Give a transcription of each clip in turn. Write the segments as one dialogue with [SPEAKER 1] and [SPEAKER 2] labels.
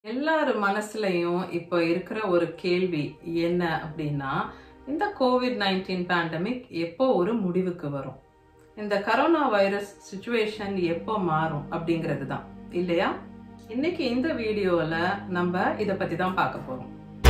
[SPEAKER 1] எல்லார் மனசுலயும் இப்போ இருக்கிற ஒரு கேள்வி என்ன அப்படின்னா இந்த கோவிட் நைன்டீன் பேண்டமிக் எப்போ ஒரு முடிவுக்கு வரும் இந்த கரோனா வைரஸ் சுச்சுவேஷன் எப்போ மாறும் அப்படிங்கிறது தான் இல்லையா இன்னைக்கு இந்த வீடியோவில் நம்ம இதை பற்றி தான் பார்க்க போகிறோம்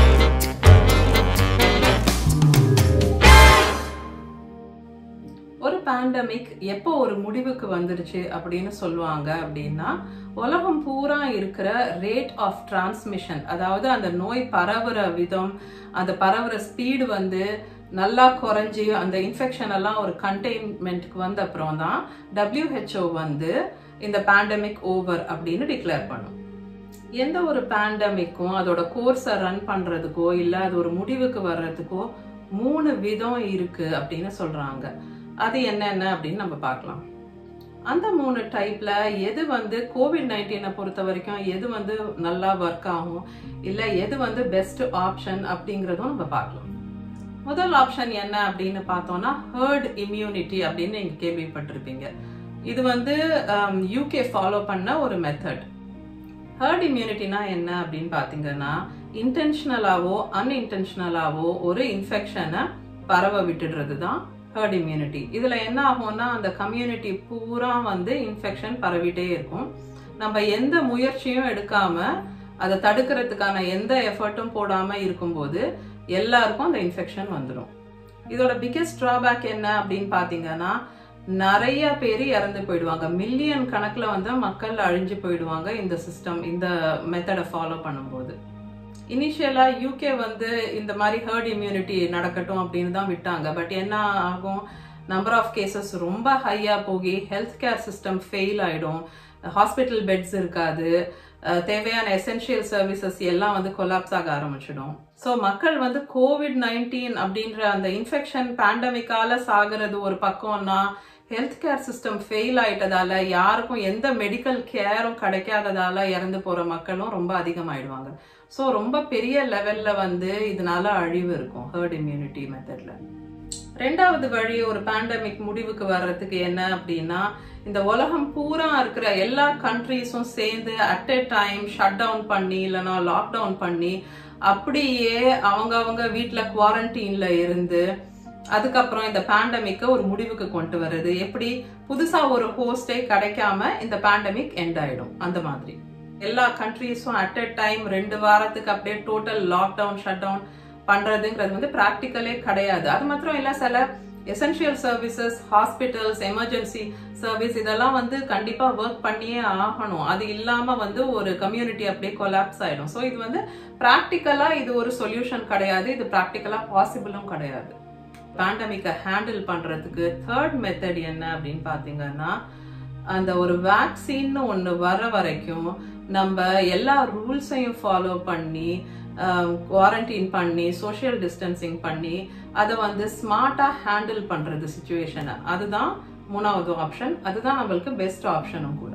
[SPEAKER 1] ஒரு பேண்டமிக் எப்போ ஒரு முடிவுக்கு வந்துருச்சு அப்படின்னு சொல்லுவாங்க அப்படின்னா உலகம் பூரா இருக்கிற ரேட் ஆஃப் டிரான்ஸ்மிஷன் அதாவது அந்த நோய் பரவுற விதம் அந்த பரவுற ஸ்பீடு வந்து நல்லா குறைஞ்சி அந்த இன்ஃபெக்ஷன் எல்லாம் ஒரு கண்டெய்ன்மெண்ட்டுக்கு வந்த அப்புறம் தான் டபிள்யூஹெச்ஓ வந்து இந்த பேண்டமிக் ஓவர் அப்படின்னு டிக்ளேர் பண்ணும் எந்த ஒரு பேண்டமிக்கும் அதோட கோர்ஸை ரன் பண்றதுக்கோ இல்லை அது ஒரு முடிவுக்கு வர்றதுக்கோ மூணு விதம் இருக்கு அப்படின்னு சொல்றாங்க அது என்னென்ன அப்படின்னு நம்ம பார்க்கலாம் அந்த மூணு டைப்ல எது வந்து கோவிட் நைன்டீனை பொறுத்த வரைக்கும் எது வந்து நல்லா ஒர்க் ஆகும் இல்லை எது வந்து பெஸ்ட் ஆப்ஷன் அப்படிங்கிறதும் நம்ம பார்க்கலாம் முதல் ஆப்ஷன் என்ன அப்படின்னு பார்த்தோம்னா ஹர்ட் இம்யூனிட்டி அப்படின்னு நீங்க கேள்விப்பட்டிருப்பீங்க இது வந்து யூகே ஃபாலோ பண்ண ஒரு மெத்தட் ஹர்ட் இம்யூனிட்டினா என்ன அப்படின்னு பார்த்தீங்கன்னா இன்டென்ஷனலாவோ அன்இன்டென்ஷனலாவோ ஒரு இன்ஃபெக்ஷனை பரவ விட்டுடுறது தான் ஹர்ட் இம்யூனிட்டி இதில் என்ன ஆகும்னா அந்த கம்யூனிட்டி பூரா வந்து இன்ஃபெக்ஷன் பரவிட்டே இருக்கும் நம்ம எந்த முயற்சியும் எடுக்காம அதை தடுக்கிறதுக்கான எந்த எஃபர்ட்டும் போடாமல் இருக்கும்போது எல்லாருக்கும் அந்த இன்ஃபெக்ஷன் வந்துடும் இதோட பிக்கெஸ்ட் ட்ராபேக் என்ன அப்படின்னு பார்த்தீங்கன்னா நிறைய பேர் இறந்து போயிடுவாங்க மில்லியன் கணக்கில் வந்து மக்கள் அழிஞ்சு போயிடுவாங்க இந்த சிஸ்டம் இந்த மெத்தடை ஃபாலோ பண்ணும்போது இனிஷியலாக யூகே வந்து இந்த மாதிரி ஹர்ட் இம்யூனிட்டி நடக்கட்டும் அப்படின்னு தான் விட்டாங்க பட் என்ன ஆகும் நம்பர் ஆஃப் கேசஸ் ரொம்ப ஹையாக போகி ஹெல்த் கேர் சிஸ்டம் ஃபெயில் ஆகிடும் ஹாஸ்பிட்டல் பெட்ஸ் இருக்காது தேவையான எசென்ஷியல் சர்வீசஸ் எல்லாம் வந்து கொலாப்ஸ் ஆக ஆரம்பிச்சிடும் ஸோ மக்கள் வந்து கோவிட் நைன்டீன் அப்படின்ற அந்த இன்ஃபெக்ஷன் பேண்டமிக்கால சாகிறது ஒரு பக்கம்னா ஹெல்த் கேர் சிஸ்டம் ஃபெயில் ஆயிட்டதால யாருக்கும் எந்த மெடிக்கல் கேரும் கிடைக்காததால இறந்து போற மக்களும் ரொம்ப அதிகமாயிடுவாங்க ஸோ ரொம்ப பெரிய லெவல்ல வந்து இதனால அழிவு இருக்கும் ஹர்ட் இம்யூனிட்டி மெத்தட்ல ரெண்டாவது வழி ஒரு பேண்டமிக் முடிவுக்கு வர்றதுக்கு என்ன அப்படின்னா இந்த உலகம் பூரா இருக்கிற எல்லா கண்ட்ரீஸும் சேர்ந்து at a time shut down பண்ணி இல்லைன்னா லாக்டவுன் பண்ணி அப்படியே அவங்க அவங்க வீட்டில் குவாரண்டீன்ல இருந்து அதுக்கப்புறம் இந்த பேண்டமிக்கை ஒரு முடிவுக்கு கொண்டு வருது எப்படி புதுசா ஒரு ஹோஸ்டே கிடைக்காம இந்த பேண்டமிக் எண்ட் ஆயிடும் அந்த மாதிரி எல்லா கண்ட்ரீஸும் அட் எ டைம் ரெண்டு வாரத்துக்கு அப்படியே டோட்டல் லாக்டவுன் ஷட் டவுன் பண்றதுங்கிறது வந்து ப்ராக்டிக்கலே கிடையாது அது மாத்திரம் இல்ல சில essential services hospitals emergency service இதெல்லாம் வந்து கண்டிப்பா ஒர்க் பண்ணியே ஆகணும் அது இல்லாம வந்து ஒரு கம்யூனிட்டி அப்படியே கொலாப்ஸ் ஆயிடும் ஸோ இது வந்து ப்ராக்டிக்கலா இது ஒரு சொல்யூஷன் கிடையாது இது ப்ராக்டிக்கலா பாசிபிளும் கிடையாது பேண்டமிக்கை ஹேண்டில் பண்றதுக்கு தேர்ட் மெத்தட் என்ன அப்படின்னு பாத்தீங்கன்னா அந்த ஒரு வேக்சின்னு ஒன்று வர வரைக்கும் நம்ம எல்லா ரூல்ஸையும் ஃபாலோ பண்ணி குவாரண்டைன் பண்ணி சோஷியல் டிஸ்டன்சிங் பண்ணி அதை வந்து ஸ்மார்ட்டாக ஹேண்டில் பண்ணுறது சுச்சுவேஷனை அதுதான் மூணாவது ஆப்ஷன் அதுதான் நம்மளுக்கு பெஸ்ட் ஆப்ஷனும் கூட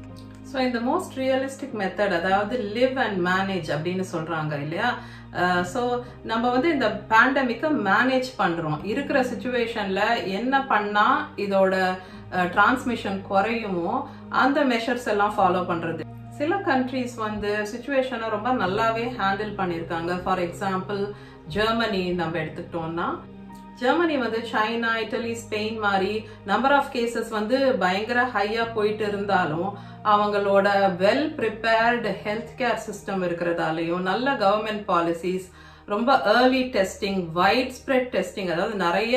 [SPEAKER 1] ஸோ இந்த மோஸ்ட் ரியலிஸ்டிக் மெத்தட் அதாவது லிவ் அண்ட் மேனேஜ் அப்படின்னு சொல்கிறாங்க இல்லையா ஸோ நம்ம வந்து இந்த பேண்டமிக்கை மேனேஜ் பண்ணுறோம் இருக்கிற சுச்சுவேஷனில் என்ன பண்ணால் இதோட டிரான்ஸ்மிஷன் குறையுமோ அந்த மெஷர்ஸ் எல்லாம் ஃபாலோ பண்ணுறது சில கண்ட்ரீஸ் வந்து சுச்சுவேஷனை ரொம்ப நல்லாவே ஹேண்டில் பண்ணியிருக்காங்க ஃபார் எக்ஸாம்பிள் ஜெர்மனி நம்ம எடுத்துக்கிட்டோம்னா ஜெர்மனி வந்து சைனா இட்டலி ஸ்பெயின் மாதிரி நம்பர் ஆஃப் கேசஸ் வந்து பயங்கர ஹையா போயிட்டு இருந்தாலும் அவங்களோட well prepared health care system இருக்கிறதாலையும் நல்ல கவர்மெண்ட் பாலிசிஸ் ரொம்ப early testing wide spread testing அதாவது நிறைய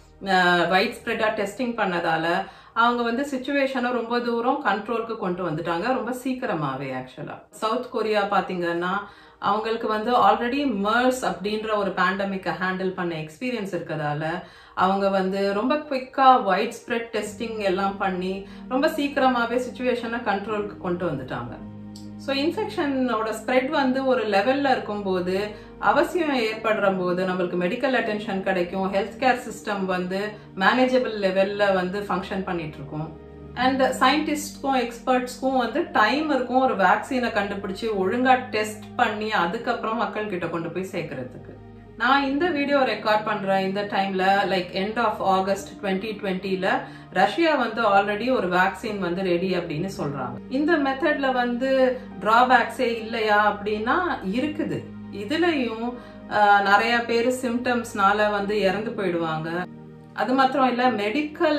[SPEAKER 1] வைட் ஸ்ப்ரெட்டாக டெஸ்டிங் பண்ணதால அவங்க வந்து சுச்சுவேஷனை ரொம்ப தூரம் கண்ட்ரோலுக்கு கொண்டு வந்துட்டாங்க ரொம்ப சீக்கிரமாவே ஆக்சுவலா சவுத் கொரியா பாத்தீங்கன்னா அவங்களுக்கு வந்து ஆல்ரெடி மர்ஸ் அப்படின்ற ஒரு பேண்டமிக்கை ஹேண்டில் பண்ண எக்ஸ்பீரியன்ஸ் இருக்கிறதால அவங்க வந்து ரொம்ப குவிக்கா வைட் ஸ்ப்ரெட் டெஸ்டிங் எல்லாம் பண்ணி ரொம்ப சீக்கிரமாவே சுச்சுவேஷனை கண்ட்ரோலுக்கு கொண்டு வந்துட்டாங்க ஸோ இன்ஃபெக்ஷனோட ஸ்ப்ரெட் வந்து ஒரு லெவலில் இருக்கும்போது அவசியம் ஏற்படுற போது நம்மளுக்கு மெடிக்கல் அட்டென்ஷன் கிடைக்கும் ஹெல்த் கேர் சிஸ்டம் வந்து மேனேஜபிள் லெவலில் வந்து ஃபங்க்ஷன் பண்ணிட்டு இருக்கும் அண்ட் சயின்டிஸ்ட்க்கும் எக்ஸ்பர்ட்ஸ்க்கும் வந்து டைம் இருக்கும் ஒரு வேக்சினை கண்டுபிடிச்சு ஒழுங்கா டெஸ்ட் பண்ணி அதுக்கப்புறம் மக்கள் கிட்ட கொண்டு போய் சேர்க்கறதுக்கு நான் இந்த வீடியோ ரெக்கார்ட் பண்றேன் இந்த டைம்ல like end of August twenty டுவெண்ட்டில ரஷ்யா வந்து ஆல்ரெடி ஒரு வேக்சின் வந்து ரெடி அப்படின்னு சொல்றாங்க இந்த மெத்தட்ல வந்து டிராபேக்ஸே இல்லையா அப்படின்னா இருக்குது இதுலயும் ஆஹ், நிறைய பேர் சிம்டம்ஸ்னால வந்து இறந்து போயிடுவாங்க அது மாத்திரம் இல்ல மெடிக்கல்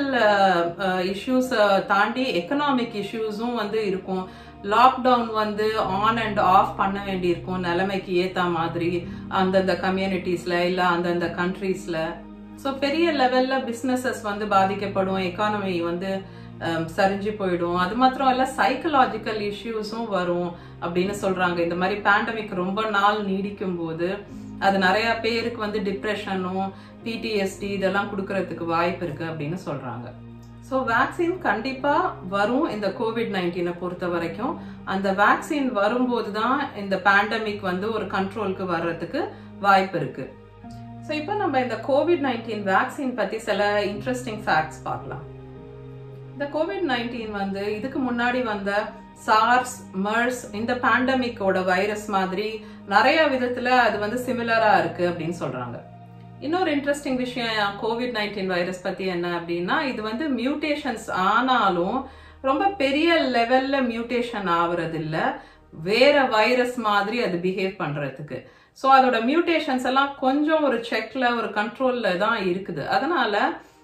[SPEAKER 1] இஷ்யூஸ் தாண்டி எக்கனாமிக் இஷ்யூஸும் வந்து இருக்கும் லாக்டவுன் வந்து ஆன் அண்ட் ஆஃப் பண்ண வேண்டியிருக்கும் நிலைமைக்கு ஏத்த மாதிரி அந்தந்த கம்யூனிட்டிஸ்ல இல்ல அந்தந்த கண்ட்ரீஸ்ல ஸோ பெரிய லெவல்ல பிசினஸஸ் வந்து பாதிக்கப்படும் எக்கானமி வந்து ஹம், சரிஞ்சு போயிடும் அது மாத்திரம் இல்ல சைக்கலாஜிக்கல் இஷ்யூஸும் வரும் அப்படின்னு சொல்றாங்க இந்த மாதிரி பேண்டமிக் ரொம்ப நாள் நீடிக்கும் போது அது நிறைய பேருக்கு வந்து டிப்ரெஷனும் பிடிஎஸ்டி இதெல்லாம் கொடுக்கறதுக்கு வாய்ப்பு இருக்கு அப்படின்னு சொல்றாங்க ஸோ வேக்சின் கண்டிப்பா வரும் இந்த கோவிட் நைன்டீனை பொறுத்த வரைக்கும் அந்த வேக்சின் வரும்போது தான் இந்த பேண்டமிக் வந்து ஒரு கண்ட்ரோலுக்கு வர்றதுக்கு வாய்ப்பு இருக்கு ஸோ இப்போ நம்ம இந்த கோவிட் நைன்டீன் வேக்சின் பத்தி சில இன்ட்ரெஸ்டிங் ஃபேக்ட்ஸ் பார்க்கலாம் இந்த கோவிட் நைன்டீன் வந்து இதுக்கு முன்னாடி வந்த சார்ஸ் மர்ஸ் இந்த பேண்டமிக்கோட வைரஸ் மாதிரி நிறைய விதத்துல அது வந்து சிமிலரா இருக்கு அப்படின்னு சொல்றாங்க இன்னொரு இன்ட்ரெஸ்டிங் விஷயம் கோவிட் நைன்டீன் வைரஸ் பத்தி என்ன அப்படின்னா இது வந்து மியூட்டேஷன்ஸ் ஆனாலும் ரொம்ப பெரிய லெவல்ல மியூட்டேஷன் ஆகுறது இல்ல வேற வைரஸ் மாதிரி அது பிஹேவ் பண்றதுக்கு ஸோ அதோட மியூட்டேஷன்ஸ் எல்லாம் கொஞ்சம் ஒரு செக்ல ஒரு கண்ட்ரோல்ல தான் இருக்குது அதனால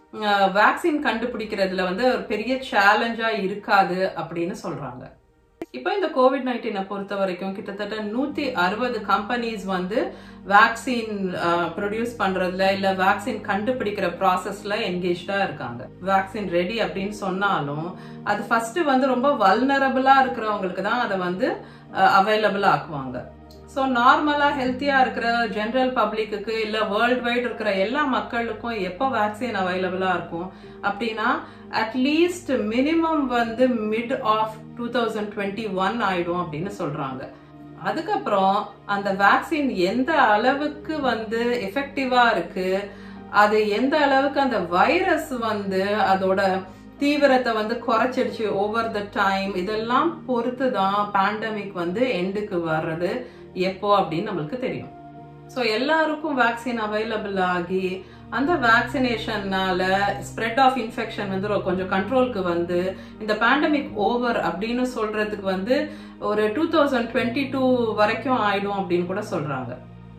[SPEAKER 1] வேக்சின் கண்டுபிடிக்கிறதுல வந்து ஒரு பெரிய சேலஞ்சா இருக்காது அப்படின்னு சொல்றாங்க இப்போ இந்த கோவிட் நைன்டீனை பொறுத்த வரைக்கும் கிட்டத்தட்ட நூத்தி அறுபது கம்பெனிஸ் வந்து வேக்சின் ப்ரொடியூஸ் பண்றதுல இல்ல வேக்சின் கண்டுபிடிக்கிற ப்ராசஸ்ல என்கேஜ்டா இருக்காங்க வேக்சின் ரெடி அப்படின்னு சொன்னாலும் அது ஃபர்ஸ்ட் வந்து ரொம்ப வல்னரபிளா இருக்கிறவங்களுக்கு தான் அதை வந்து அவைலபிள் ஆக்குவாங்க ஸோ நார்மலாக ஹெல்த்தியாக இருக்கிற ஜென்ரல் பப்ளிக்கு இல்லை வேர்ல்டு வைட் இருக்கிற எல்லா மக்களுக்கும் எப்போ வேக்சின் அவைலபிளாக இருக்கும் அப்படின்னா அட்லீஸ்ட் மினிமம் வந்து mid of two thousand twenty one ஆயிடும் அப்படின்னு சொல்றாங்க அதுக்கப்புறம் அந்த வேக்சின் எந்த அளவுக்கு வந்து எஃபெக்டிவா இருக்கு அது எந்த அளவுக்கு அந்த வைரஸ் வந்து அதோட தீவிரத்தை வந்து குறைச்சிடுச்சு ஓவர் த டைம் இதெல்லாம் பொறுத்து தான் பேண்டமிக் வந்து எண்டுக்கு வர்றது எப்போ அப்படின்னு நம்மளுக்கு தெரியும் ஸோ எல்லாருக்கும் வேக்சின் அவைலபிள் ஆகி அந்த வேக்சினேஷன்னால ஸ்ப்ரெட் ஆஃப் இன்ஃபெக்ஷன் வந்து ரொ- கொஞ்சம் கண்ட்ரோலுக்கு வந்து இந்த பேண்டமிக் ஓவர் அப்படின்னு சொல்றதுக்கு வந்து ஒரு டூ தௌசண்ட் டுவெண்ட்டி டூ வரைக்கும் ஆயிடும் அப்படின்னு கூட சொல்றாங்க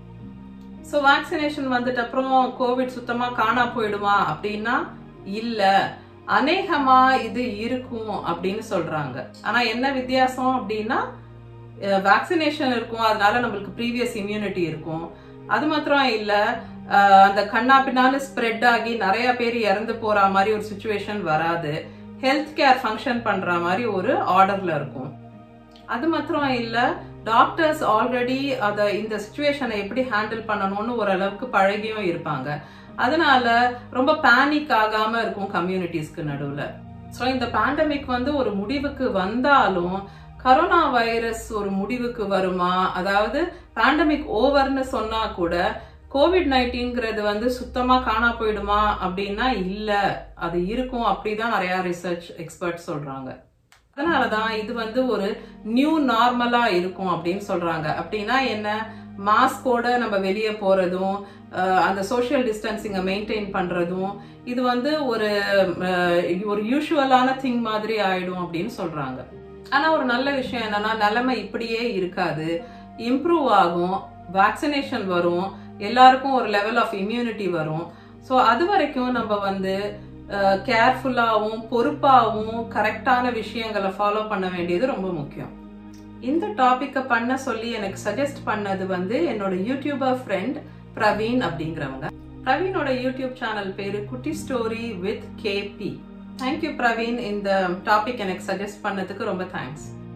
[SPEAKER 1] ஸோ வேக்சினேஷன் வந்துட்டு அப்புறம் கோவிட் சுத்தமா காணா போயிடுமா அப்படின்னா இல்ல அநேகமா இது இருக்கும் அப்படின்னு சொல்றாங்க ஆனா என்ன வித்தியாசம் அப்படின்னா வேக்சினேஷன் இருக்கும் அதனால நம்மளுக்கு ப்ரீவியஸ் இம்யூனிட்டி இருக்கும் அது மாத்திரம் இல்ல அஹ், அந்த கண்ணா பின்னான்னு ஸ்ப்ரெட் ஆகி நிறைய பேர் இறந்து போற மாதிரி ஒரு சுச்சுவேஷன் வராது ஹெல்த் கேர் ஃபங்க்ஷன் பண்ற மாதிரி ஒரு ஆர்டர்ல இருக்கும் அது மாத்திரம் இல்ல டாக்டர்ஸ் ஆல்ரெடி அத இந்த சுச்சுவேஷனை எப்படி ஹேண்டில் பண்ணணும்னு ஓரளவுக்கு பழகியும் இருப்பாங்க அதனால ரொம்ப பேனிக் ஆகாம இருக்கும் கம்யூனிட்டிஸ்க்கு நடுவுல ஸோ இந்த பேண்டமிக் வந்து ஒரு முடிவுக்கு வந்தாலும் கரோனா வைரஸ் ஒரு முடிவுக்கு வருமா அதாவது பேண்டமிக் ஓவர்னு சொன்னா கூட கோவிட் நைன்டீன்ங்கிறது வந்து சுத்தமா காணா போயிடுமா அப்படின்னா இல்ல அது இருக்கும் அப்படிதான் நிறைய ரிசர்ச் எக்ஸ்பர்ட் சொல்றாங்க அதனாலதான் இது வந்து ஒரு நியூ நார்மலா இருக்கும் அப்படின்னு சொல்றாங்க அப்படின்னா என்ன மாஸ்கோட நம்ம வெளியே போறதும் அஹ், அந்த சோஷியல் டிஸ்டன்சிங்கை மெயின்டைன் பண்றதும் இது வந்து ஒரு அஹ், ஒரு யூஷுவலான திங் மாதிரி ஆயிடும் அப்படின்னு சொல்றாங்க ஆனா ஒரு நல்ல விஷயம் என்னன்னா நிலைமை இப்படியே இருக்காது இம்ப்ரூவ் ஆகும் வேக்சினேஷன் வரும் எல்லாருக்கும் ஒரு லெவல் ஆஃப் இம்யூனிட்டி வரும் ஸோ அது வரைக்கும் நம்ம வந்து கேர்ஃபுல்லாகவும் பொறுப்பாகவும் கரெக்டான விஷயங்களை ஃபாலோ பண்ண வேண்டியது ரொம்ப முக்கியம் இந்த டாபிக்கை பண்ண சொல்லி எனக்கு சஜஸ்ட் பண்ணது வந்து என்னோட யூடியூபர் ஃப்ரெண்ட் பிரவீன் அப்படிங்கிறவங்க பிரவீனோட யூடியூப் சேனல் பேரு குட்டி story with KB thank you Praveen இந்த டாபிக் எனக்கு சஜஸ்ட் பண்ணதுக்கு ரொம்ப தேங்க்ஸ்